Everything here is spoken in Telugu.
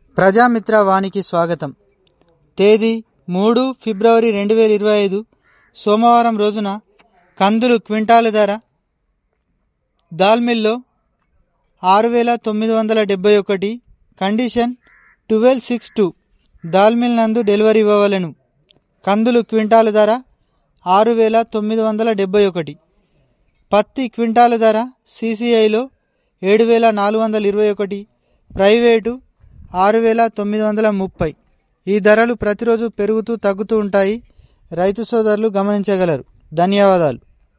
ప్రజామిత్ర వానికి స్వాగతం తేదీ మూడు ఫిబ్రవరి రెండు వేల ఇరవై ఐదు సోమవారం రోజున కందులు క్వింటాలు ధర దాల్మిల్లో ఆరు వేల తొమ్మిది వందల డెబ్బై ఒకటి condition twelve six two dal mill నందు డెలివరీ ఇవ్వవలెను కందులు క్వింటాలు ధర ఆరు వేల తొమ్మిది వందల డెబ్బై ఒకటి పత్తి క్వింటాలు ధర సీసీఐలో ఏడు వేల నాలుగు వందల ఇరవై ఒకటి ప్రైవేటు ఆరు వేల తొమ్మిది వందల ముప్పై ఈ ధరలు ప్రతిరోజు పెరుగుతూ తగ్గుతూ ఉంటాయి రైతు సోదరులు గమనించగలరు ధన్యవాదాలు